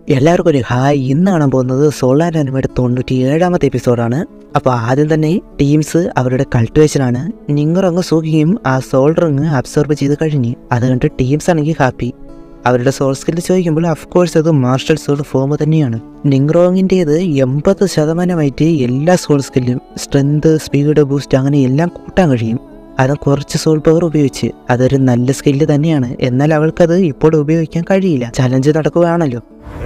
എല്ലാവർക്കും ഒരു ഹായ് ഇന്ന് കാണാൻ പോകുന്നത് സോളാർ അനിമയുടെ തൊണ്ണൂറ്റി ഏഴാമത്തെ എപ്പിസോഡാണ് അപ്പോൾ ആദ്യം തന്നെ ടീംസ് അവരുടെ കൾട്ടിവേഷനാണ് നിങ്ങറങ്ങ് സൂഖിയും ആ സോൾ റിങ് അബ്സോർബ് ചെയ്ത് കഴിഞ്ഞ് അത് കണ്ട് ടീംസ് ആണെങ്കിൽ ഹാപ്പി അവരുടെ സോൾ സ്കില്ല് ചോദിക്കുമ്പോൾ അഫ്കോഴ്സ് അത് മാർഷൽ സോൾ ഫോം തന്നെയാണ് നിങ്റോങ്ങിൻ്റേത് എൺപത് ശതമാനമായിട്ട് എല്ലാ സോൾ സ്കില്ലും സ്ട്രെങ്ത് സ്പീഡ് ബൂസ്റ്റ് അങ്ങനെ എല്ലാം കൂട്ടാൻ കഴിയും അത് കുറച്ച് സോൾ പവർ ഉപയോഗിച്ച് അതൊരു നല്ല സ്കില്ല് തന്നെയാണ് എന്നാൽ അവൾക്കത് ഇപ്പോൾ ഉപയോഗിക്കാൻ കഴിയില്ല ചലഞ്ച് നടക്കുകയാണല്ലോ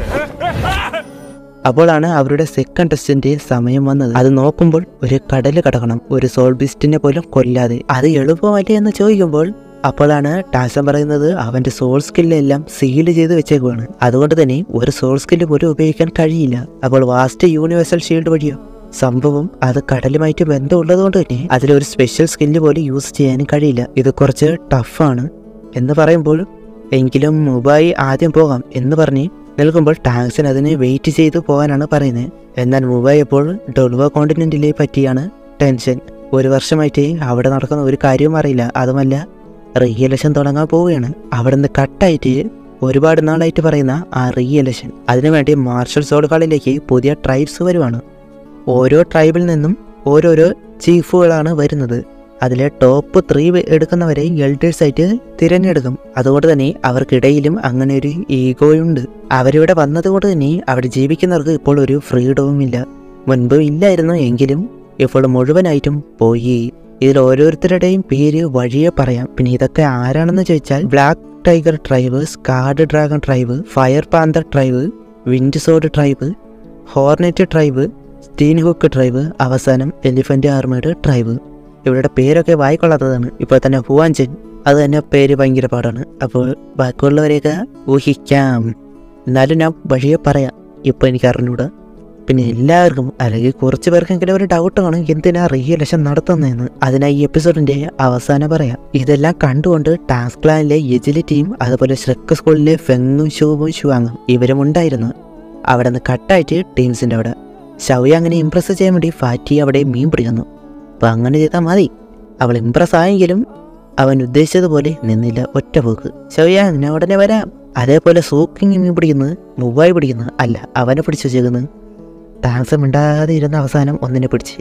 അപ്പോഴാണ് അവരുടെ സെക്കൻഡ് ടെസ്റ്റിന്റെ സമയം വന്നത് അത് നോക്കുമ്പോൾ ഒരു കടല് കടക്കണം ഒരു സോൾ ബിസ്റ്റിനെ പോലും കൊല്ലാതെ അത് എളുപ്പമല്ലേ എന്ന് ചോദിക്കുമ്പോൾ അപ്പോഴാണ് ടാസം പറയുന്നത് അവന്റെ സോൾ സ്കില്ലെല്ലാം സീല് ചെയ്ത് വെച്ചേക്കുവാണ് അതുകൊണ്ട് തന്നെ ഒരു സോൾ സ്കില്ല് പോലും ഉപയോഗിക്കാൻ കഴിയില്ല അപ്പോൾ വാസ്റ്റ് യൂണിവേഴ്സൽ ഷീൽഡ് വഴിയോ സംഭവം അത് കടലുമായിട്ട് ബന്ധമുള്ളത് കൊണ്ട് തന്നെ അതിലൊരു സ്പെഷ്യൽ സ്കില്ല് പോലും യൂസ് ചെയ്യാനും കഴിയില്ല ഇത് കുറച്ച് ടഫാണ് എന്ന് പറയുമ്പോൾ എങ്കിലും മുബായി ആദ്യം പോകാം എന്ന് പറഞ്ഞ് നിൽക്കുമ്പോൾ ടാങ്സൻ അതിനെ വെയിറ്റ് ചെയ്ത് പോകാനാണ് പറയുന്നത് എന്നാൽ മുബായി ഇപ്പോൾ ഡൊൾവ കോണ്ടിനെന്റിലെ പറ്റിയാണ് ടെൻഷൻ ഒരു വർഷമായിട്ട് അവിടെ നടക്കുന്ന ഒരു കാര്യവും അറിയില്ല അതുമല്ല റീ ഇലക്ഷൻ തുടങ്ങാൻ പോവുകയാണ് അവിടെ നിന്ന് കട്ടായിട്ട് ഒരുപാട് നാളായിട്ട് പറയുന്ന ആ റീ ഇലക്ഷൻ അതിനുവേണ്ടി മാർഷൽ സോളുകളിലേക്ക് പുതിയ ട്രൈബ്സ് വരുവാണ് ഓരോ ട്രൈബിൽ നിന്നും ഓരോരോ ചീഫുകളാണ് വരുന്നത് അതിലെ ടോപ്പ് ത്രീ എടുക്കുന്നവരെ എൽഡേഴ്സ് ആയിട്ട് തിരഞ്ഞെടുക്കും അതുകൊണ്ട് തന്നെ അവർക്കിടയിലും അങ്ങനെ ഒരു ഈഗോയുണ്ട് അവരിവിടെ വന്നതുകൊണ്ട് തന്നെ അവിടെ ജീവിക്കുന്നവർക്ക് ഇപ്പോൾ ഒരു ഫ്രീഡവും ഇല്ല മുൻപ് ഇല്ലായിരുന്നു എങ്കിലും ഇപ്പോൾ മുഴുവനായിട്ടും പോയി ഇതിൽ ഓരോരുത്തരുടെയും പേര് വഴിയെ പറയാം പിന്നെ ഇതൊക്കെ ആരാണെന്ന് ചോദിച്ചാൽ black tiger tribe scarred dragon tribe fire panther tribe wind sword tribe hornet tribe സ്റ്റീൻ ഹുക്ക് ട്രൈബ് അവസാനം എലിഫന്റ് ആർമേഡ് ട്രൈബ് ഇവരുടെ പേരൊക്കെ വായിക്കൊള്ളാത്തതാണ് ഇപ്പോൾ തന്നെ ഹുവാൻചൻ അത് തന്നെ പേര് ഭയങ്കര പാടാണ് അപ്പോൾ ബാക്കിയുള്ളവരെയൊക്കെ ഊഹിക്കാം എന്നാലും ഞാൻ വഴിയെ പറയാം ഇപ്പോൾ എനിക്ക് അറിഞ്ഞൂടാ പിന്നെ എല്ലാവർക്കും അല്ലെങ്കിൽ കുറച്ച് പേർക്കെങ്കിലും ഒരു ഡൗട്ട് കാണും എന്തിനാ റീ ഇലക്ഷൻ നടത്തുന്നതെന്ന് അതിനായി ഈ എപ്പിസോഡിന്റെ അവസാനം പറയാം ഇതെല്ലാം കണ്ടുകൊണ്ട് ടാസ്ക് പ്ലാനിലെ എജിലിറ്റിയും അതുപോലെ ശ്രക്ക് സ്കൂളിലെ ഫെങ്ങും ഷൂവും ഷുവാങ്ങും ഇവരും ഉണ്ടായിരുന്നു അവിടെ നിന്ന് കട്ടായിട്ട് ടീംസിന്റെ അവിടെ ഷവി അങ്ങനെ ഇംപ്രസ് ചെയ്യാൻ വേണ്ടി ഫാറ്റി അവിടെ മീൻ പിടിക്കുന്നു അപ്പം അങ്ങനെ ചെയ്താൽ മതി അവൾ ഇംപ്രസ് ആയെങ്കിലും അവൻ ഉദ്ദേശിച്ചതുപോലെ നിന്നില്ല ഒറ്റ പോക്ക് ഷവിയ ഞാൻ ഉടനെ വരാം അതേപോലെ സൂക്കിങ് മീൻ പിടിക്കുന്നത് മുവായി പിടിക്കുന്നത് അല്ല അവനെ പിടിച്ചു വെച്ചേക്കുന്നത് ടാങ്സ് മിണ്ടാതെ ഇരുന്ന അവസാനം ഒന്നിനെ പിടിച്ച്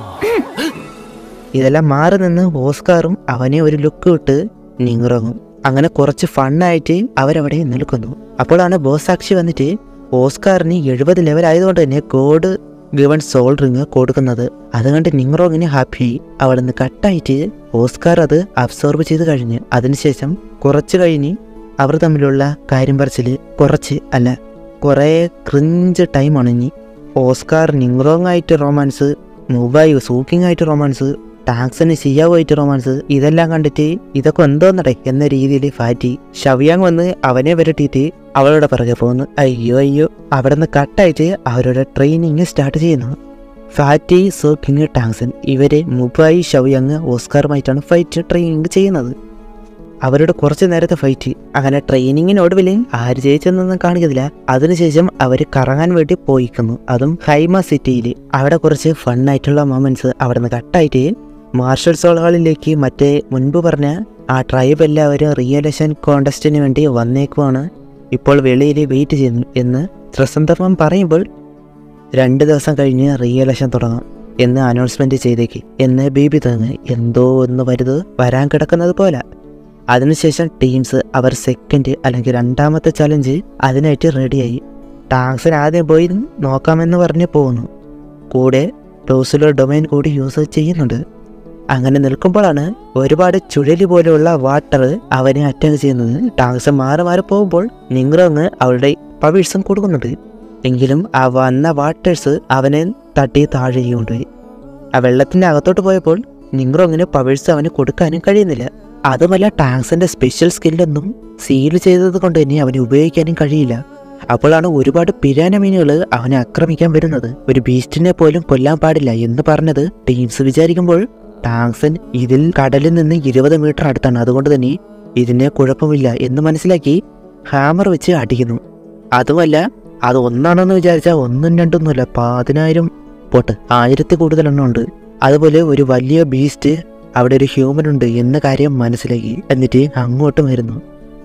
ഇതെല്ലാം മാറി നിന്ന് ഓസ്കാറും അവനെ ഒരു ലുക്ക് വിട്ട് നിങ്ങറങ്ങും അങ്ങനെ കുറച്ച് ഫണ്ണായിട്ട് അവരവിടെ നിൽക്കുന്നു അപ്പോഴാണ് ബോസ് സാക്ഷി വന്നിട്ട് ഓസ്കാറിന് എഴുപത് ലെവൽ ആയതുകൊണ്ട് തന്നെ ഗോഡ് ഗിവൺ സോൾ റിങ് കൊടുക്കുന്നത് അതുകൊണ്ട് നിങ്ങറോങ്ങിന് ഹാപ്പി അവിടെ നിന്ന് കട്ടായിട്ട് ഓസ്കാർ അത് അബ്സോർബ് ചെയ്ത് കഴിഞ്ഞ് അതിനുശേഷം കുറച്ച് കഴിഞ്ഞ് അവർ തമ്മിലുള്ള കാര്യം പറച്ചില് കുറച്ച് അല്ല കുറേ ക്രിഞ്ച് ടൈമാണ് ഇനി ഓസ്കാർ നിങ്റോങ് ആയിട്ട് റൊമാൻസ് മുബായി സൂക്കിംഗ് ആയിട്ട് റൊമാൻസ് ടാക്സിന് ഷിയാവുമായിട്ട് റൊമാൻസ് ഇതെല്ലാം കണ്ടിട്ട് ഇതൊക്കെ എന്തോന്നടേ എന്ന രീതിയിൽ ഫാറ്റി ഷവിയാങ് വന്ന് അവനെ വരട്ടിയിട്ട് അവളുടെ പിറകെ പോകുന്നു അയ്യോ അയ്യോ അവിടെ നിന്ന് കട്ടായിട്ട് അവരുടെ ട്രെയിനിങ് സ്റ്റാർട്ട് ചെയ്യുന്നു ഫാറ്റി സോക്കിങ് ടാങ്സൺ ഇവരെ മുബായി ഷവിയാങ് ഓസ്കാറുമായിട്ടാണ് ഫൈറ്റ് ട്രെയിനിങ് ചെയ്യുന്നത് അവരുടെ കുറച്ച് നേരത്തെ ഫൈറ്റ് അങ്ങനെ ട്രെയിനിങ്ങിനൊടുവിൽ ആര് ജയിച്ചെന്നൊന്നും കാണിക്കുന്നില്ല അതിനുശേഷം അവർ കറങ്ങാൻ വേണ്ടി പോയിക്കുന്നു അതും ഹൈമ സിറ്റിയിൽ അവിടെ കുറച്ച് ഫണ്ണായിട്ടുള്ള മൊമെന്റ്സ് അവിടെ നിന്ന് കട്ടായിട്ട് മാർഷൽ സോളുകളിലേക്ക് മറ്റേ മുൻപ് പറഞ്ഞ ആ ട്രൈബ് എല്ലാവരും റിയലക്ഷൻ കോണ്ടസ്റ്റിന് വേണ്ടി വന്നേക്കുവാണ് ഇപ്പോൾ വെളിയിൽ വെയിറ്റ് ചെയ്യുന്നു എന്ന് ത്രസന്തർമ്മം പറയുമ്പോൾ രണ്ട് ദിവസം കഴിഞ്ഞ് റിയലക്ഷൻ തുടങ്ങാം എന്ന് അനൗൺസ്മെന്റ് ചെയ്തേക്ക് എന്ന് ബീബി തങ്ങ് എന്തോ ഒന്ന് വരുത് വരാൻ കിടക്കുന്നത് പോലെ അതിനുശേഷം ടീംസ് അവർ സെക്കൻഡ് അല്ലെങ്കിൽ രണ്ടാമത്തെ ചലഞ്ച് അതിനായിട്ട് റെഡിയായി ടാങ്സിന് ആദ്യം പോയി നോക്കാമെന്ന് പറഞ്ഞ് പോകുന്നു കൂടെ ടോസിലോ ഡൊമൈൻ കൂടി യൂസ് ചെയ്യുന്നുണ്ട് അങ്ങനെ നിൽക്കുമ്പോഴാണ് ഒരുപാട് ചുഴലി പോലെയുള്ള വാട്ടർ അവനെ അറ്റാക്ക് ചെയ്യുന്നത് ടാങ്സ് മാറി മാറി പോകുമ്പോൾ നിങ്ങളൊന്ന് അവളുടെ പവിഴ്സം കൊടുക്കുന്നുണ്ട് എങ്കിലും ആ വന്ന വാട്ടേഴ്സ് അവനെ തട്ടി താഴെയും കൊണ്ടുപോയി ആ വെള്ളത്തിൻ്റെ അകത്തോട്ട് പോയപ്പോൾ നിങ്ങളൊങ്ങനെ പവിഴ്സ് അവന് കൊടുക്കാനും കഴിയുന്നില്ല അതുമല്ല ടാങ്സിന്റെ സ്പെഷ്യൽ സ്കില്ലൊന്നും സീൽ ചെയ്തത് കൊണ്ട് തന്നെ അവന് ഉപയോഗിക്കാനും കഴിയില്ല അപ്പോഴാണ് ഒരുപാട് പിരാന മീനുകൾ അവനെ ആക്രമിക്കാൻ വരുന്നത് ഒരു ബീസ്റ്റിനെ പോലും കൊല്ലാൻ പാടില്ല എന്ന് പറഞ്ഞത് ടീംസ് വിചാരിക്കുമ്പോൾ ടാങ്സൻ ഇതിൽ കടലിൽ നിന്ന് ഇരുപത് മീറ്റർ അടുത്താണ് അതുകൊണ്ട് തന്നെ ഇതിനെ കുഴപ്പമില്ല എന്ന് മനസ്സിലാക്കി ഹാമർ വെച്ച് അടിക്കുന്നു അതുമല്ല അത് ഒന്നാണെന്ന് വിചാരിച്ചാൽ ഒന്നും രണ്ടൊന്നുമല്ല പതിനായിരം പോട്ട് ആയിരത്തി കൂടുതൽ എണ്ണം ഉണ്ട് അതുപോലെ ഒരു വലിയ ബീസ്റ്റ് അവിടെ ഒരു ഹ്യൂമൻ ഉണ്ട് എന്ന കാര്യം മനസ്സിലാക്കി എന്നിട്ട് അങ്ങോട്ടും വരുന്നു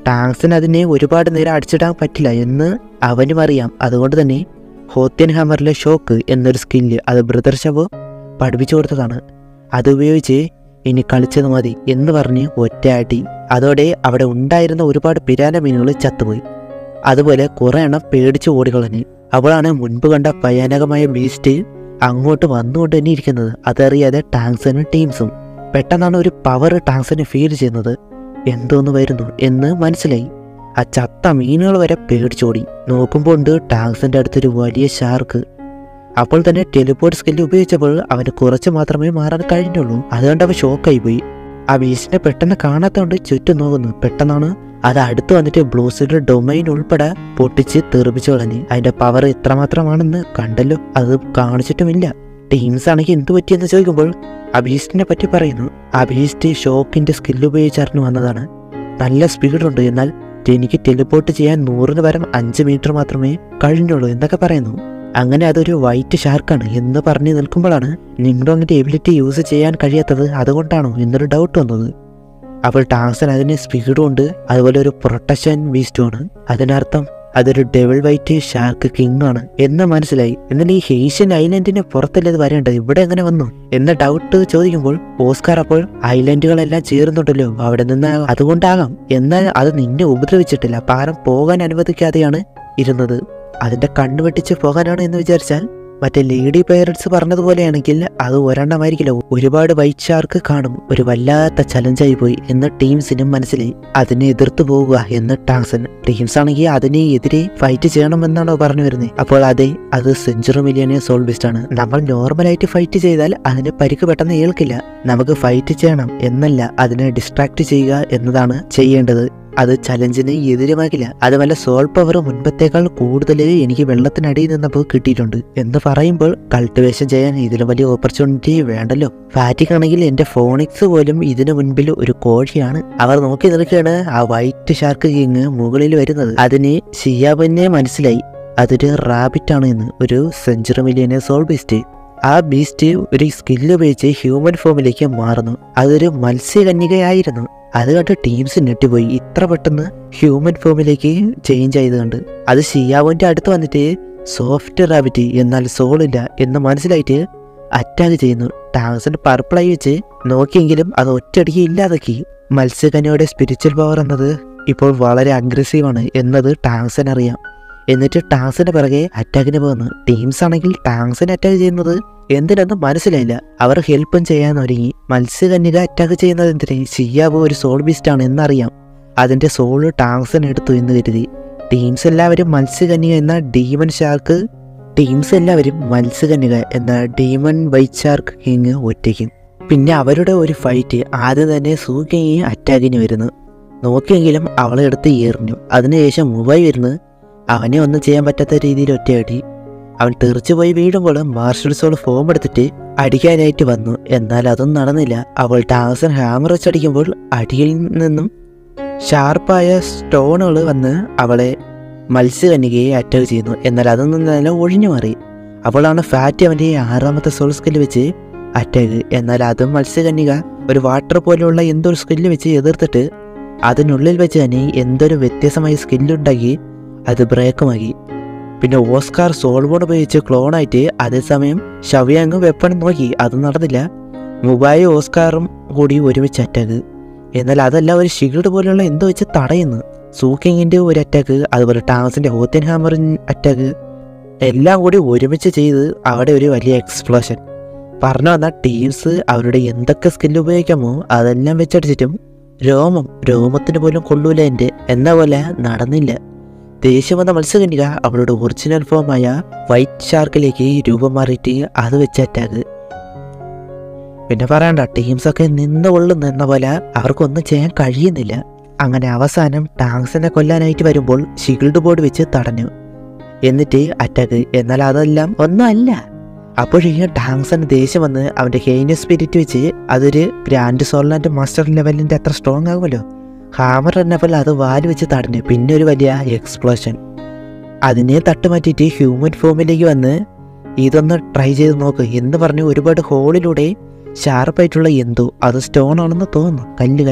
ടാങ്സിന് അതിനെ ഒരുപാട് നേരം അടിച്ചിടാൻ പറ്റില്ല എന്ന് അവനും അറിയാം അതുകൊണ്ട് തന്നെ ഹോത്യൻ ഹാമറിലെ ഷോക്ക് എന്നൊരു സ്കില്ല് അത് ബ്രദർ ഷവോ പഠിപ്പിച്ചു കൊടുത്തതാണ് അതുപയോഗിച്ച് ഇനി കളിച്ചത് മതി എന്ന് പറഞ്ഞ് ഒറ്റയാട്ടി അതോടെ അവിടെ ഉണ്ടായിരുന്ന ഒരുപാട് പിരാന മീനുകൾ ചത്തുപോയി അതുപോലെ കുറേ എണ്ണം പേടിച്ച് ഓടിക്കളഞ്ഞ് അവളാണ് മുൻപ് കണ്ട ഭയാനകമായ ബീസ്റ്റ് അങ്ങോട്ട് വന്നുകൊണ്ട് തന്നെ ഇരിക്കുന്നത് അതറിയാതെ ടാങ്സനും ടീംസും പെട്ടെന്നാണ് ഒരു പവർ ടാങ്സിന് ഫീൽ ചെയ്യുന്നത് എന്തോന്ന് വരുന്നു എന്ന് മനസ്സിലായി ആ ചത്ത മീനുകൾ വരെ പേടിച്ചോടി നോക്കുമ്പോൾ ഉണ്ട് ടാങ്സിന്റെ അടുത്തൊരു വലിയ ഷാർക്ക് അപ്പോൾ തന്നെ ടെലിപോർട്ട് സ്കില്ല് ഉപയോഗിച്ചപ്പോൾ അവന് കുറച്ച് മാത്രമേ മാറാൻ കഴിഞ്ഞുള്ളൂ അതുകൊണ്ട് അവൻ ഷോക്കായി പോയി ആ ബീച്ചിനെ പെട്ടെന്ന് കാണാത്തോണ്ട് ചുറ്റും നോക്കുന്നു പെട്ടെന്നാണ് അത് അടുത്ത് വന്നിട്ട് ബ്ലൂസിന്റെ ഡൊമൈൻ ഉൾപ്പെടെ പൊട്ടിച്ച് തെറിപ്പിച്ചു കളഞ്ഞ് അതിന്റെ പവർ എത്രമാത്രമാണെന്ന് കണ്ടല്ലോ അത് കാണിച്ചിട്ടുമില്ല ടീംസ് ആണെങ്കിൽ എന്ത് പറ്റിയെന്ന് ചോദിക്കുമ്പോൾ അഭീസ്റ്റിനെ പറ്റി പറയുന്നു അഭീസ്റ്റ് ഷോക്കിന്റെ സ്കില്ല് ഉപയോഗിച്ചറിഞ്ഞു വന്നതാണ് നല്ല സ്പീഡുണ്ട് എന്നാൽ എനിക്ക് ടെലിപ്പോർട്ട് ചെയ്യാൻ നൂറിന് പരം അഞ്ച് മീറ്റർ മാത്രമേ കഴിഞ്ഞുള്ളൂ എന്നൊക്കെ പറയുന്നു അങ്ങനെ അതൊരു വൈറ്റ് ഷാർക്കാണ് എന്ന് പറഞ്ഞു നിൽക്കുമ്പോഴാണ് നിങ്ങളുടെ അങ്ങനെ എബിലിറ്റി യൂസ് ചെയ്യാൻ കഴിയാത്തത് അതുകൊണ്ടാണോ എന്നൊരു ഡൗട്ട് വന്നത് അപ്പോൾ ടാങ്സൺ അതിന് സ്പീഡും ഉണ്ട് അതുപോലെ ഒരു പ്രൊട്ടക്ഷൻ ബീസ്റ്റുമാണ് അതിനർത്ഥം അതൊരു ഡെവിൾ വൈറ്റ് ഷാർക്ക് കിങ് ആണ് എന്ന് മനസ്സിലായി എന്നാൽ ഈ ഹേഷ്യൻ ഐലൻഡിന് പുറത്തല്ലേ ഇത് വരേണ്ടത് ഇവിടെ എങ്ങനെ വന്നു എന്ന ഡൗട്ട് ചോദിക്കുമ്പോൾ ഓസ്കാർ അപ്പോൾ ഐലൻഡുകളെല്ലാം ചേർന്നുണ്ടല്ലോ അവിടെ നിന്ന് അതുകൊണ്ടാകാം എന്നാൽ അത് നിന്നെ ഉപദ്രവിച്ചിട്ടില്ല പാരം പോകാൻ അനുവദിക്കാതെയാണ് ഇരുന്നത് അതിന്റെ കണ്ണു വെട്ടിച്ച് പോകാനാണ് എന്ന് വിചാരിച്ചാൽ മറ്റേ ലേഡി പേരൻസ് പറഞ്ഞതുപോലെയാണെങ്കിൽ അത് ഒരെണ്ണമായിരിക്കില്ല ഒരുപാട് വൈറ്റ് ഷാർക്ക് കാണും ഒരു വല്ലാത്ത ചലഞ്ചായി പോയി എന്ന് ടീംസിനും മനസ്സിലായി അതിനെ എതിർത്ത് പോവുക എന്ന് ടാങ്സൺ ടീംസ് ആണെങ്കിൽ അതിനെ എതിരെ ഫൈറ്റ് ചെയ്യണമെന്നാണോ പറഞ്ഞു വരുന്നത് അപ്പോൾ അതെ അത് സെഞ്ചുറി മില്യനെ സോൾ ബെസ്റ്റ് ആണ് നമ്മൾ നോർമലായിട്ട് ഫൈറ്റ് ചെയ്താൽ അതിന് പരിക്ക് പെട്ടെന്ന് ഏൽക്കില്ല നമുക്ക് ഫൈറ്റ് ചെയ്യണം എന്നല്ല അതിനെ ഡിസ്ട്രാക്ട് ചെയ്യുക എന്നതാണ് ചെയ്യേണ്ടത് അത് ചലഞ്ചിന് എതിരുമാകില്ല അതുമല്ല സോൾ പവർ മുൻപത്തേക്കാൾ കൂടുതൽ എനിക്ക് വെള്ളത്തിനടിയിൽ നിന്നപ്പോൾ കിട്ടിയിട്ടുണ്ട് എന്ന് പറയുമ്പോൾ കൾട്ടിവേഷൻ ചെയ്യാൻ ഇതിലും വലിയ ഓപ്പർച്യൂണിറ്റി വേണ്ടല്ലോ ഫാറ്റിക് ആണെങ്കിൽ എന്റെ ഫോണിക്സ് പോലും ഇതിനു മുൻപിൽ ഒരു കോഴിയാണ് അവർ നോക്കി നിൽക്കുകയാണ് ആ വൈറ്റ് ഷാർക്ക് കിങ് മുകളിൽ വരുന്നത് അതിന് ഷിയാബിനെ മനസ്സിലായി അതൊരു റാബിറ്റ് ആണ് എന്ന് ഒരു സെഞ്ചുറി മില്യനെ സോൾ ബീസ്റ്റ് ആ ബീസ്റ്റ് ഒരു സ്കില്ല് ഉപയോഗിച്ച് ഹ്യൂമൻ ഫോമിലേക്ക് മാറുന്നു അതൊരു മത്സ്യകന്യകയായിരുന്നു അത് കണ്ട് ടീംസ് ഞെട്ടിപ്പോയി ഇത്ര പെട്ടെന്ന് ഹ്യൂമൻ ഫോമിലേക്ക് ചേഞ്ച് ആയത് കണ്ട് അത് ഷിയാവോന്റെ അടുത്ത് വന്നിട്ട് സോഫ്റ്റ് റാബിറ്റ് എന്നാൽ സോളില്ല എന്ന് മനസ്സിലായിട്ട് അറ്റാക്ക് ചെയ്യുന്നു ടാങ്സിന് പർപ്പിളായി വെച്ച് നോക്കിയെങ്കിലും അത് ഒറ്റയടിക്ക് ഇല്ലാതാക്കി മത്സ്യകന്യയുടെ സ്പിരിച്വൽ പവർ എന്നത് ഇപ്പോൾ വളരെ അഗ്രസീവാണ് എന്നത് ടാങ്സിന് അറിയാം എന്നിട്ട് ടാങ്സിന്റെ പിറകെ അറ്റാക്കിന് പോകുന്നു ടീംസ് ആണെങ്കിൽ ടാങ്സിനെ അറ്റാക്ക് ചെയ്യുന്നത് എന്തിനെന്ന് മനസ്സിലായില്ല അവർ ഹെൽപ്പും ചെയ്യാൻ ഒരുങ്ങി മത്സ്യകന്യക അറ്റാക്ക് ചെയ്യുന്നത് എന്തിന് ഷിയാബോ ഒരു സോൾ ബീസ്റ്റ് ആണ് എന്നറിയാം അതിന്റെ സോള് ടാങ്സൺ എടുത്തു എന്ന് കരുതി ടീംസ് എല്ലാവരും മത്സ്യകന്യക എന്ന ഡീമൻ ഷാർക്ക് ടീംസ് എല്ലാവരും മത്സ്യകന്യക എന്ന ഡീമൺ വൈറ്റ് ഷാർക്ക് കിങ് ഒറ്റയ്ക്കും പിന്നെ അവരുടെ ഒരു ഫൈറ്റ് ആദ്യം തന്നെ സൂക്കിങ് അറ്റാക്കിന് വരുന്നു നോക്കിയെങ്കിലും അവളെ എടുത്ത് എറിഞ്ഞു അതിനുശേഷം മുബൈ വരുന്നു അവനെ ഒന്നും ചെയ്യാൻ പറ്റാത്ത രീതിയിൽ ഒറ്റയടി അവൻ തെറിച്ചു പോയി വീഴുമ്പോൾ മാർഷൽ സോൾ ഫോം എടുത്തിട്ട് അടിക്കാനായിട്ട് വന്നു എന്നാൽ അതൊന്നും നടന്നില്ല അവൾ ടാങ്സൺ ഹാമർ വെച്ചടിക്കുമ്പോൾ അടിയിൽ നിന്നും ഷാർപ്പായ സ്റ്റോണുകൾ വന്ന് അവളെ മത്സ്യകന്യകയെ അറ്റാക്ക് ചെയ്യുന്നു എന്നാൽ അതൊന്നും തന്നെ ഒഴിഞ്ഞു മാറി അവളാണ് ഫാറ്റ് അവൻ്റെ ആറാമത്തെ സോൾ സ്കില്ല് വെച്ച് അറ്റാക്ക് എന്നാൽ അതും മത്സ്യകന്യക ഒരു വാട്ടർ പോലെയുള്ള എന്തോ ഒരു സ്കില്ല് വെച്ച് എതിർത്തിട്ട് അതിനുള്ളിൽ വെച്ച് തന്നെ എന്തൊരു വ്യത്യസ്തമായ സ്കില്ലുണ്ടാക്കി അത് ബ്രേക്കുമാക്കി പിന്നെ ഓസ്കാർ സോൾബോൺ ഉപയോഗിച്ച് ക്ലോണായിട്ട് അതേസമയം ഷവ്യാങ് വെപ്പൺ നോക്കി അത് നടന്നില്ല മുബായി ഓസ്കാറും കൂടി ഒരുമിച്ച് അറ്റാക്ക് എന്നാൽ അതല്ല ഒരു ഷീൽഡ് പോലെയുള്ള എന്തോ വെച്ച് തടയുന്നു സൂക്കിങ്ങിന്റെ ഒരു അറ്റാക്ക് അതുപോലെ ടാങ്സിന്റെ ഹോത്തൻ ഹാമറിൻ അറ്റാക്ക് എല്ലാം കൂടി ഒരുമിച്ച് ചെയ്ത് അവിടെ ഒരു വലിയ എക്സ്പ്ലോഷൻ പറഞ്ഞു വന്ന ടീംസ് അവരുടെ എന്തൊക്കെ സ്കില്ല് ഉപയോഗിക്കാമോ അതെല്ലാം വെച്ചടിച്ചിട്ടും രോമം രോമത്തിന് പോലും കൊള്ളൂല എൻ്റെ എന്ന പോലെ നടന്നില്ല ദേഷ്യം വന്ന മത്സ്യകന്യക അവളുടെ ഒറിജിനൽ ഫോമായ വൈറ്റ് ഷാർക്കിലേക്ക് രൂപം മാറിയിട്ട് അത് വെച്ച് അറ്റാക്ക് പിന്നെ പറയണ്ട ടീംസൊക്കെ നിന്ന് കൊള്ളുന്ന എന്ന പോലെ അവർക്കൊന്നും ചെയ്യാൻ കഴിയുന്നില്ല അങ്ങനെ അവസാനം ടാങ്സിനെ കൊല്ലാനായിട്ട് വരുമ്പോൾ ഷീൽഡ് ബോർഡ് വെച്ച് തടഞ്ഞു എന്നിട്ട് അറ്റാക്ക് എന്നാൽ അതെല്ലാം ഒന്നും അല്ല അപ്പോഴേക്കും ടാങ്സന് ദേഷ്യം വന്ന് അവന്റെ ഹെയിന സ്പിരിറ്റ് വെച്ച് അതൊരു ഗ്രാൻഡ് സോൾനാൻഡ് മാസ്റ്റർ ലെവലിന്റെ അത്ര സ്ട്രോങ് ആകുമല്ലോ ഹാമർ എന്നപ്പോൾ അത് വാല് വെച്ച് തടഞ്ഞു പിന്നെ ഒരു വലിയ എക്സ്പ്ലോഷൻ അതിനെ തട്ടുമാറ്റിയിട്ട് ഹ്യൂമൻ ഫോമിലേക്ക് വന്ന് ഇതൊന്ന് ട്രൈ ചെയ്ത് നോക്ക് എന്ന് പറഞ്ഞ് ഒരുപാട് ഹോളിലൂടെ ഷാർപ്പായിട്ടുള്ള എന്തോ അത് സ്റ്റോൺ ആണെന്ന് തോന്നുന്നു കല്ല് കല്ല്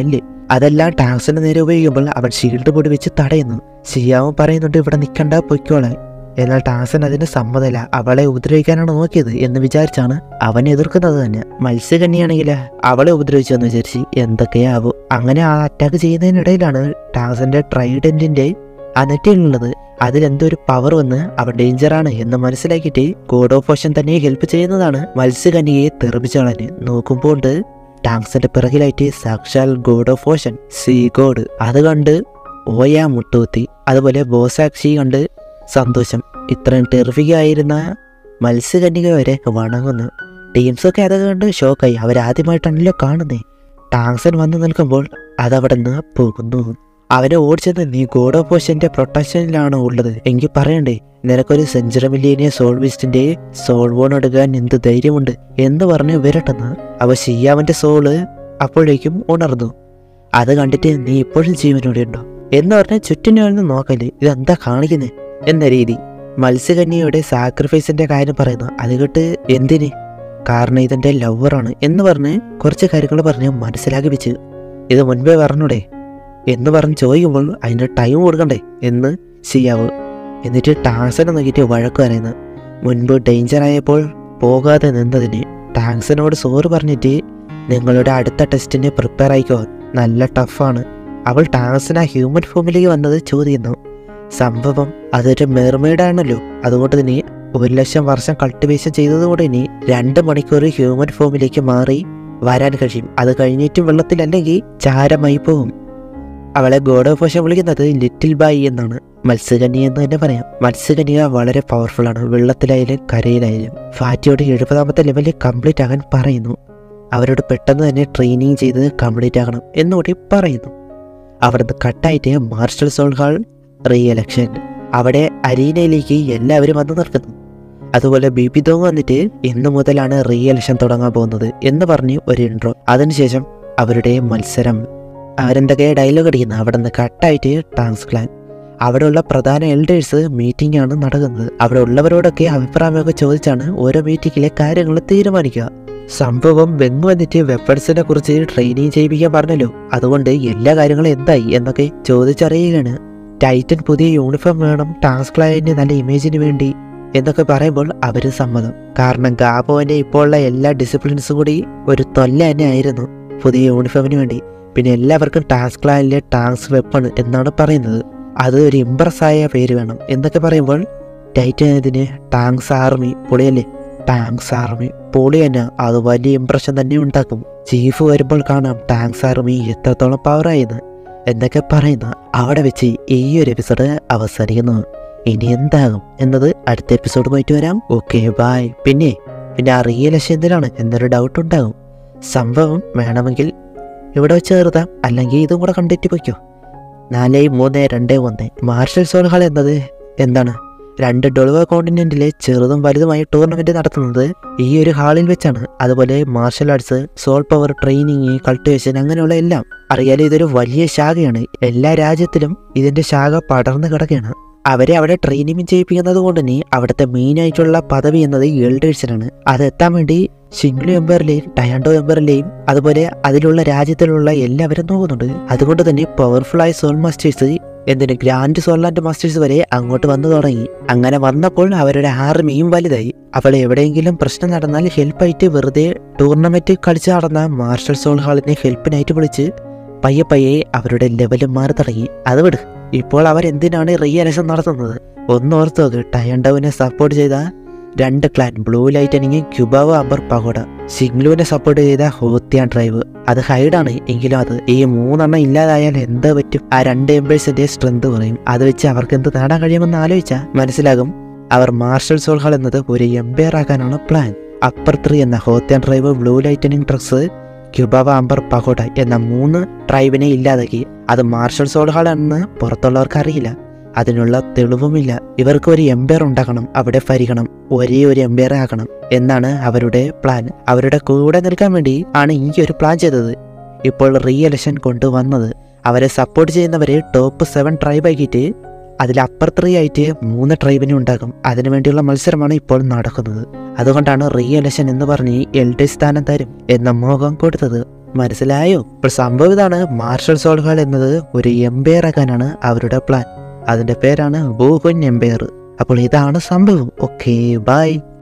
അതെല്ലാം ടാങ്സിന് നേരെ ഉപയോഗിക്കുമ്പോൾ അവൻ ഷീൽഡ് പൊടി വെച്ച് തടയുന്നു ഷിയാവും പറയുന്നുണ്ട് ഇവിടെ നിൽക്കണ്ട പൊയ്ക്കോളാൻ എന്നാൽ ടാസൻ അതിന് സമ്മതമല്ല അവളെ ഉപദ്രവിക്കാനാണ് നോക്കിയത് എന്ന് വിചാരിച്ചാണ് അവൻ എതിർക്കുന്നത് തന്നെ മത്സ്യകന്യാണെങ്കിൽ അവളെ ഉപദ്രവിച്ചെന്ന് വിചാരിച്ച് എന്തൊക്കെയാവും അങ്ങനെ ആ അറ്റാക്ക് ചെയ്യുന്നതിനിടയിലാണ് ടാസന്റെ ട്രൈഡന്റിന്റെ ആ നെറ്റിയിലുള്ളത് അതിലെന്തോ ഒരു പവർ വന്ന് അവൻ ഡേഞ്ചറാണ് എന്ന് മനസ്സിലാക്കിയിട്ട് ഗോഡ് ഓഫ് ഓഷൻ തന്നെ ഹെൽപ്പ് ചെയ്യുന്നതാണ് മത്സ്യകന്യയെ തെറിപ്പിച്ചു കളഞ്ഞ് നോക്കുമ്പോൾ ടാങ്സിന്റെ പിറകിലായിട്ട് സാക്ഷാൽ god of ocean sea god അത് കണ്ട് ഓയ മുട്ടുകുത്തി അതുപോലെ ബോസാക്ഷി കണ്ട് സന്തോഷം ഇത്രയും ടെറിഫിക് ആയിരുന്ന മത്സ്യകന്യക വരെ വണങ്ങുന്നു ടീംസൊക്കെ അതൊക്കെ കണ്ട് ഷോക്കായി അവരാദ്യമായിട്ടാണല്ലോ കാണുന്നേ ടാങ്സൺ വന്നു നിൽക്കുമ്പോൾ അതവിടെ നിന്ന് പോകുന്നു അവനെ ഓടിച്ചത് നീ ഗോഡ് ഓഫ് ഓഷന്റെ പ്രൊട്ടക്ഷനിലാണ് ഉള്ളത് എങ്കിൽ പറയണ്ടേ നിനക്കൊരു സെഞ്ചുറി മില്ലിയനെ സോൾ വിസ്റ്റിന്റെ സോൾ വോൺ എടുക്കാൻ എന്ത് ധൈര്യമുണ്ട് എന്ന് പറഞ്ഞ് വിരട്ടുന്നു അവ ഷിയാവന്റെ സോള് അപ്പോഴേക്കും ഉണർന്നു അത് കണ്ടിട്ട് നീ ഇപ്പോഴും ജീവനോടെ ഉണ്ടോ എന്ന് പറഞ്ഞ് ചുറ്റിനൊന്ന് നോക്കല് ഇതെന്താ കാണിക്കുന്നത് എന്ന രീതി മത്സ്യകന്യയുടെ സാക്രിഫൈസിന്റെ കാര്യം പറയുന്നു അത് കേട്ട് എന്തിന് കാരണം ഇതെന്റെ ലവറാണ് എന്ന് പറഞ്ഞ് കുറച്ച് കാര്യങ്ങൾ പറഞ്ഞ് മനസ്സിലാക്കിപ്പിച്ച് ഇത് മുൻപേ പറഞ്ഞൂടെ എന്ന് പറഞ്ഞ് ചോദിക്കുമ്പോൾ അതിന് ടൈം കൊടുക്കണ്ടേ എന്ന് ചെയ്യാവ് എന്നിട്ട് ടാങ്സനെ നോക്കിയിട്ട് വഴക്ക് പറയുന്നു മുൻപ് ഡേഞ്ചർ ആയപ്പോൾ പോകാതെ നിന്നതിന് ടാങ്സനോട് സോറ് പറഞ്ഞിട്ട് നിങ്ങളുടെ അടുത്ത ടെസ്റ്റിന് പ്രിപ്പയർ ആയിക്കോ നല്ല ടഫാണ് അവൾ ടാങ്സന ഹ്യൂമൻ ഫോമിലേക്ക് വന്നത് ചോദിക്കുന്നു സംഭവം അതൊരു മെർമെയ്ഡാണല്ലോ അതുകൊണ്ട് തന്നെ ഒരു ലക്ഷം വർഷം കൾട്ടിവേഷൻ ചെയ്തതുകൊണ്ട് ഇനി രണ്ട് മണിക്കൂർ ഹ്യൂമൻ ഫോമിലേക്ക് മാറി വരാൻ കഴിയും അത് കഴിഞ്ഞിട്ടും വെള്ളത്തിലല്ലെങ്കിൽ ചാരമായി പോകും അവളെ ഗോഡ് ഓഫ് ഓഷൻ വിളിക്കുന്നത് ലിറ്റിൽ ബായി എന്നാണ് മത്സ്യകന്യ എന്ന് തന്നെ പറയാം മത്സ്യകന്യ വളരെ പവർഫുൾ ആണ് വെള്ളത്തിലായാലും കരയിലായാലും ഫാറ്റിയോട് എഴുപതാമത്തെ ലെവലിൽ കംപ്ലീറ്റ് ആകാൻ പറയുന്നു അവരോട് പെട്ടെന്ന് തന്നെ ട്രെയിനിങ് ചെയ്ത് കംപ്ലീറ്റ് ആകണം എന്നുകൂടി പറയുന്നു അവിടുന്ന് കട്ടായിട്ട് martial soul hall re election അവിടെ അരീനയിലേക്ക് എല്ലാവരും വന്ന് നിൽക്കുന്നു അതുപോലെ ബി പി തോങ് വന്നിട്ട് ഇന്ന് മുതലാണ് റീ എലക്ഷൻ തുടങ്ങാൻ പോകുന്നത് എന്ന് പറഞ്ഞ് ഒരു ഇൻട്രോ അതിനുശേഷം അവരുടെ മത്സരം അവരെന്തൊക്കെ ഡയലോഗ് അടിക്കുന്നു അവിടെ നിന്ന് കട്ടായിട്ട് ടാങ്സ് ക്ലാൻ അവിടെയുള്ള പ്രധാന എൽഡേഴ്സ് മീറ്റിംഗ് ആണ് നടക്കുന്നത് അവിടെ ഉള്ളവരോടൊക്കെ അഭിപ്രായമൊക്കെ ചോദിച്ചാണ് ഓരോ മീറ്റിംഗിലെ കാര്യങ്ങൾ തീരുമാനിക്കുക സംഭവം ബെങ് വന്നിട്ട് വെപ്പൺസിനെ കുറിച്ച് ട്രെയിനിങ് ചെയ്യിപ്പിക്കാൻ പറഞ്ഞല്ലോ അതുകൊണ്ട് എല്ലാ കാര്യങ്ങളും എന്തായി എന്നൊക്കെ ചോദിച്ചറിയുകയാണ് ടൈറ്റൻ പുതിയ യൂണിഫോം വേണം ടാസ്ക് ക്ലയന്റിന് നല്ല ഇമേജിന് വേണ്ടി എന്നൊക്കെ പറയുമ്പോൾ അവര് സമ്മതം കാരണം ഗാബോന്റെ ഇപ്പോൾ ഉള്ള എല്ലാ ഡിസിപ്ലിൻസും കൂടി ഒരു തൊല്ല തന്നെ ആയിരുന്നു പുതിയ യൂണിഫോമിന് വേണ്ടി പിന്നെ എല്ലാവർക്കും ടാസ്ക് ക്ലയനിലെ ടാങ്സ് വെപ്പൺ എന്നാണ് പറയുന്നത് അത് ഒരു ഇംപ്രസ് ആയ പേര് വേണം എന്നൊക്കെ പറയുമ്പോൾ ടൈറ്റൻ ഇതിന് ടാങ്സ് ആർമി പൊളിയല്ലേ ടാങ്സ് ആർമി പൊളി തന്നെ അത് വലിയ ഇംപ്രഷൻ തന്നെ ഉണ്ടാക്കും ചീഫ് വരുമ്പോൾ കാണാം ടാങ്സ് ആർമി എത്രത്തോളം പവറായെന്ന് എന്നൊക്കെ പറയുന്ന അവിടെ വെച്ച് ഈ ഒരു എപ്പിസോഡ് അവസാനിക്കുന്നു ഇനി എന്താകും എന്നത് അടുത്ത എപ്പിസോഡ് പോയിട്ട് വരാം ഓക്കെ ബായ് പിന്നെ പിന്നെ ആ റിയൽ എന്തിനാണ് എന്നൊരു ഡൗട്ട് ഉണ്ടാകും സംഭവം വേണമെങ്കിൽ ഇവിടെ വെച്ച് ചേർത്താം അല്ലെങ്കിൽ ഇതും കൂടെ കണ്ടിട്ട് പൊയ്ക്കോ നാല് മൂന്ന് രണ്ട് ഒന്ന് മാർഷൽ സോൾ ഹാൾ എന്നത് എന്താണ് രണ്ട് ഡൊളുവ കോണ്ടിനെന്റിലെ ചെറുതും വലുതുമായ ടൂർണമെന്റ് നടത്തുന്നത് ഈ ഒരു ഹാളിൽ വെച്ചാണ് അതുപോലെ martial arts soul power training cultivation അങ്ങനെയുള്ള എല്ലാം അറിയാലോ ഇതൊരു വലിയ ശാഖയാണ് എല്ലാ രാജ്യത്തിലും ഇതിന്റെ ശാഖ പടർന്നു കിടക്കുകയാണ് അവരെ അവിടെ ട്രെയിനിങ് ചെയ്യിപ്പിക്കുന്നത് കൊണ്ട് തന്നെ അവിടുത്തെ മെയിൻ ആയിട്ടുള്ള പദവി എന്നത് എൽഡേഴ്സിനാണ് അതെത്താൻ വേണ്ടി ഷിംഗ്ലു എംബറിലെയും ടയാൻഡോ എംബറിലെയും അതുപോലെ അതിലുള്ള രാജ്യത്തിലുള്ള എല്ലാവരും നോക്കുന്നുണ്ട് അതുകൊണ്ട് തന്നെ പവർഫുൾ ആയ സോൾ മാസ്റ്റേഴ്സ് എന്തിന് ഗ്രാൻഡ് സോൾലാൻഡ് മാസ്റ്റേഴ്സ് വരെ അങ്ങോട്ട് വന്നു തുടങ്ങി അങ്ങനെ വന്നപ്പോൾ അവരുടെ ആർമിയും വലുതായി അവൾ എവിടെയെങ്കിലും പ്രശ്നം നടന്നാൽ ഹെൽപ്പായിട്ട് വെറുതെ ടൂർണമെന്റ് കളിച്ച് നടന്ന മാർഷൽ സോൾ ഹാളിനെ ഹെൽപ്പിനായിട്ട് വിളിച്ച് പയ്യെ പയ്യെ അവരുടെ ലെവലും മാറി തുടങ്ങി അത് വിട് ഇപ്പോൾ അവരെന്തിനാണ് റിയലൈസൺ നടത്തുന്നത് ഒന്നോർത്ത് നോക്ക് ടയൻഡവിനെ സപ്പോർട്ട് ചെയ്ത രണ്ട് ക്ലാൻ ബ്ലൂ ലൈറ്റനിങ് ക്യുബാവ് അമ്പർ പഗോഡ സിഗ്ലുവിനെ സപ്പോർട്ട് ചെയ്ത ഹോത്തിയാൻ ഡ്രൈവ് അത് ഹൈഡാണ് എങ്കിലും അത് ഈ മൂന്നെണ്ണം ഇല്ലാതായാൽ എന്താ പറ്റും ആ രണ്ട് എംബേഴ്സിന്റെ സ്ട്രെങ്ത് കുറയും അത് വെച്ച് അവർക്ക് എന്ത് നേടാൻ കഴിയുമെന്ന് ആലോചിച്ചാൽ മനസ്സിലാകും അവർ മാർഷൽ സോൾ ഹാൾ എന്നത് ഒരു എംപയർ ആക്കാനാണ് പ്ലാൻ അപ്പർ ത്രീ എന്ന ഹോത്തിയാൻ ഡ്രൈവ് ബ്ലൂ ലൈറ്റനിങ് ഡ്രഗ്സ് ക്യുബാവ അമ്പർ പഗോഡ എന്ന മൂന്ന് ട്രൈബിനെ ഇല്ലാതാക്കി അത് മാർഷൽ സോൾ ഹാൾ ആണെന്ന് പുറത്തുള്ളവർക്ക് അറിയില്ല അതിനുള്ള തെളിവുമില്ല ഇവർക്ക് ഒരു എംപയർ ഉണ്ടാക്കണം അവിടെ ഭരിക്കണം ഒരേ ഒരു എംപയർ ആക്കണം എന്നാണ് അവരുടെ പ്ലാൻ അവരുടെ കൂടെ നിൽക്കാൻ വേണ്ടി ആണ് ഈ ഒരു പ്ലാൻ ചെയ്തത് ഇപ്പോൾ റീ എലക്ഷൻ കൊണ്ടുവന്നത് അവരെ സപ്പോർട്ട് ചെയ്യുന്നവരെ ടോപ്പ് സെവൻ ട്രൈബ് ആക്കിയിട്ട് അതിൽ അപ്പർ ത്രീ ആയിട്ട് മൂന്ന് ട്രൈബിനെ ഉണ്ടാക്കും അതിനുവേണ്ടിയുള്ള മത്സരമാണ് ഇപ്പോൾ നടക്കുന്നത് അതുകൊണ്ടാണ് റീ എലക്ഷൻ എന്ന് പറഞ്ഞ് എൽ ഡി സ്ഥാനം തരും എന്ന മോഹം കൊടുത്തത് മനസ്സിലായോ ഇപ്പോൾ സംഭവം ഇതാണ് മാർഷൽ സോൾഹാൾ എന്നത് ഒരു എംപയർ ആക്കാനാണ് അവരുടെ പ്ലാൻ അതിന്റെ പേരാണ് ബൂഹുൻ എംപയർ അപ്പോൾ ഇതാണ് സംഭവം ഓക്കെ ബൈ